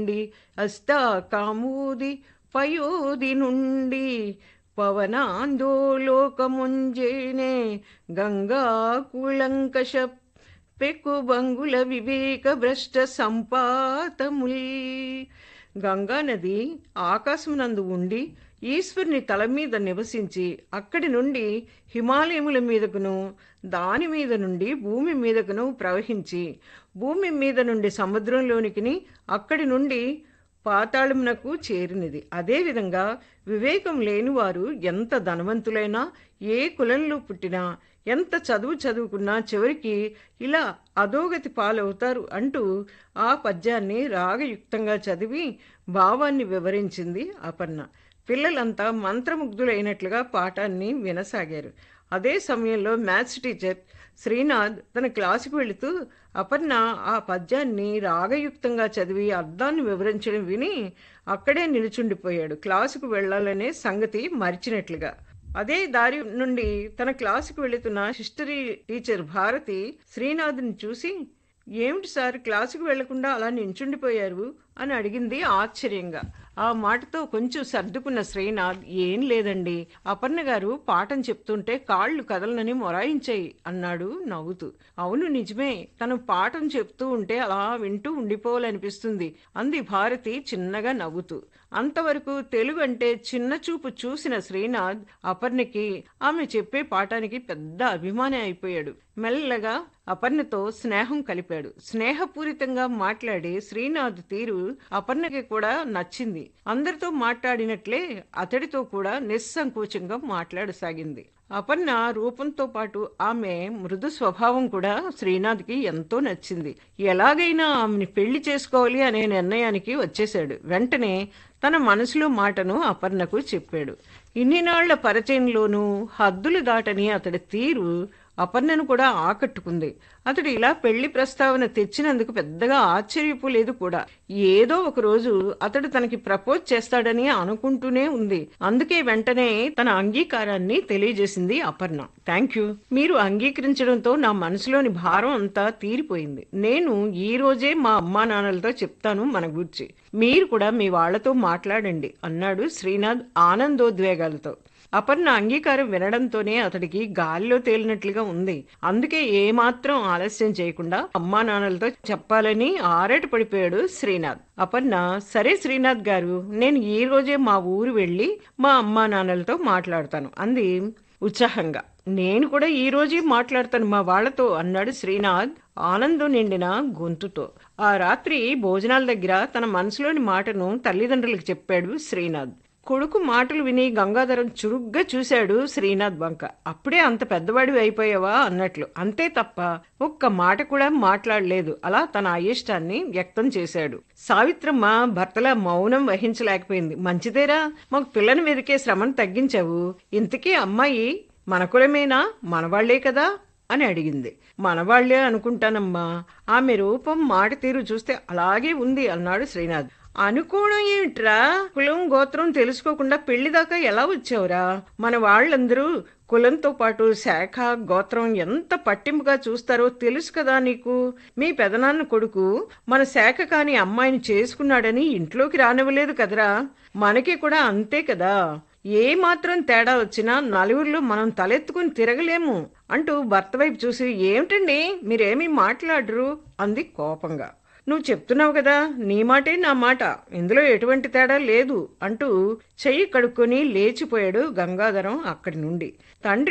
నుండి అస్తా కామూది పయోది నుండి పవనాందోలోకముంజేనే గంగా కుళంకష పెక్కుబంగుల వివేక భ్రష్ట సంపాతముల్ గంగా నది ఆకాశమునందు ఉండి ఈశ్వరుని తల మీద నివసించి అక్కడి నుండి హిమాలయముల మీదకును దాని మీద నుండి భూమి మీదకును ప్రవహించి భూమి మీద నుండి సముద్రంలోనికి అక్కడి నుండి పాతాళమునకు చేరినది అదేవిధంగా వివేకం లేనివారు ఎంత ధనవంతులైనా ఏ కులంలో పుట్టినా ఎంత చదువు చదువుకున్నా చివరికి ఇలా అధోగతి పాలవుతారు అంటూ ఆ పద్యాన్ని రాగయుక్తంగా చదివి భావాన్ని వివరించింది అపర్ణ పిల్లలంతా మంత్రముగ్ధులైనట్లుగా పాఠాన్ని వినసాగారు అదే సమయంలో మ్యాథ్స్ టీచర్ శ్రీనాథ్ తన క్లాసుకు వెళుతూ అపర్ణ ఆ పద్యాన్ని రాగయుక్తంగా చదివి అర్థాన్ని వివరించడం విని అక్కడే నిలుచుండిపోయాడు క్లాసుకు వెళ్లాలనే సంగతి మరిచినట్లుగా అదే దారి నుండి తన క్లాసుకు వెళుతున్న హిస్టరీ టీచర్ భారతి శ్రీనాథ్ని చూసి ఏమిటి సార్ క్లాసుకు వెళ్లకుండా అలా నించుండిపోయారు అని అడిగింది ఆశ్చర్యంగా ఆ మాటతో కొంచెం సర్దుకున్న శ్రీనాథ్ ఏం లేదండి అపర్ణ గారు పాఠం చెప్తుంటే కాళ్ళు కదలనని మొరాయించాయి అన్నాడు నవ్వుతూ అవును నిజమే తను పాఠం చెప్తూ ఉంటే అలా వింటూ ఉండిపోవాలనిపిస్తుంది అంది భారతి చిన్నగా నవ్వుతూ అంతవరకు తెలుగు అంటే చిన్న చూపు చూసిన శ్రీనాథ్ అపర్ణకి ఆమె చెప్పే పాఠానికి పెద్ద అభిమాని అయిపోయాడు మెల్లగా అపర్ణతో స్నేహం కలిపాడు స్నేహపూరితంగా మాట్లాడే శ్రీనాథ్ తీరు అపర్ణకి కూడా నచ్చింది అందరితో మాట్లాడినట్లే అతడితో కూడా నిస్సంకోచంగా మాట్లాడసాగింది అపర్ణ రూపంతో పాటు ఆమె మృదు స్వభావం కూడా శ్రీనాథ్కి ఎంతో నచ్చింది ఎలాగైనా ఆమెని పెళ్లి చేసుకోవాలి అనే నిర్ణయానికి వచ్చేశాడు వెంటనే తన మనసులో మాటను అపర్ణకు చెప్పాడు ఇన్ని నాళ్ల పరిచయంలోనూ హద్దులు దాటని అతడి తీరు అపర్ణను కూడా ఆకట్టుకుంది అతడు ఇలా పెళ్లి ప్రస్తావన తెచ్చినందుకు పెద్దగా ఆశ్చర్యపోలేదు కూడా ఏదో ఒక రోజు అతడు తనకి ప్రపోజ్ చేస్తాడని అనుకుంటూనే ఉంది అందుకే వెంటనే తన అంగీకారాన్ని తెలియజేసింది అపర్ణ థ్యాంక్ యూ మీరు అంగీకరించడంతో నా మనసులోని భారం అంతా తీరిపోయింది నేను ఈ రోజే మా అమ్మా నాన్నలతో చెప్తాను మన గురించి మీరు కూడా మీ వాళ్లతో మాట్లాడండి అన్నాడు శ్రీనాథ్ ఆనందోద్వేగాలతో అపర్ణ అంగీకారం వినడంతోనే అతడికి గాలిలో తేలినట్లుగా ఉంది అందుకే ఏమాత్రం ఆలస్యం చేయకుండా అమ్మా నాన్నలతో చెప్పాలని ఆరేట పడిపోయాడు శ్రీనాథ్ అపర్ణ సరే శ్రీనాథ్ గారు నేను ఈ రోజే మా ఊరు వెళ్ళి మా అమ్మా నాన్నలతో మాట్లాడతాను అంది ఉత్సాహంగా నేను కూడా ఈ రోజే మాట్లాడతాను మా వాళ్లతో అన్నాడు శ్రీనాథ్ ఆనందం నిండిన గొంతుతో ఆ రాత్రి భోజనాల దగ్గర తన మనసులోని మాటను తల్లిదండ్రులకు చెప్పాడు శ్రీనాథ్ కొడుకు మాటలు విని గంగాధరం చురుగ్గా చూశాడు శ్రీనాథ్ బంక అప్పుడే అంత పెద్దవాడివి అయిపోయావా అన్నట్లు అంతే తప్ప ఒక్క మాట కూడా మాట్లాడలేదు అలా తన అయిష్టాన్ని వ్యక్తం చేశాడు సావిత్రమ్మ భర్తల మౌనం వహించలేకపోయింది మంచిదేరా మాకు పిల్లని వెదికే శ్రమను తగ్గించావు ఇంతకీ అమ్మాయి మన కులమేనా మనవాళ్లే కదా అని అడిగింది మనవాళ్లే అనుకుంటానమ్మా ఆమె రూపం మాట తీరు చూస్తే అలాగే ఉంది అన్నాడు శ్రీనాథ్ అనుకోవడం ఏమిట్రా కులం గోత్రం తెలుసుకోకుండా పెళ్లి దాకా ఎలా వచ్చావురా మన వాళ్ళందరూ కులంతో పాటు శాఖ గోత్రం ఎంత పట్టింపుగా చూస్తారో తెలుసు కదా నీకు మీ పెదనాన్న కొడుకు మన శాఖ కాని అమ్మాయిని చేసుకున్నాడని ఇంట్లోకి రానివ్వలేదు కదరా మనకి కూడా అంతే కదా ఏ మాత్రం తేడా వచ్చినా నలుగురిలో మనం తలెత్తుకుని తిరగలేము అంటూ భర్త వైపు చూసి ఏమిటండి మీరేమీ మాట్లాడరు అంది కోపంగా నువ్వు చెప్తున్నావు కదా నీ మాటే నా మాట ఇందులో ఎటువంటి తేడా లేదు అంటూ చెయ్యి కడుక్కొని లేచిపోయాడు గంగాధరం అక్కడి నుండి తండ్రి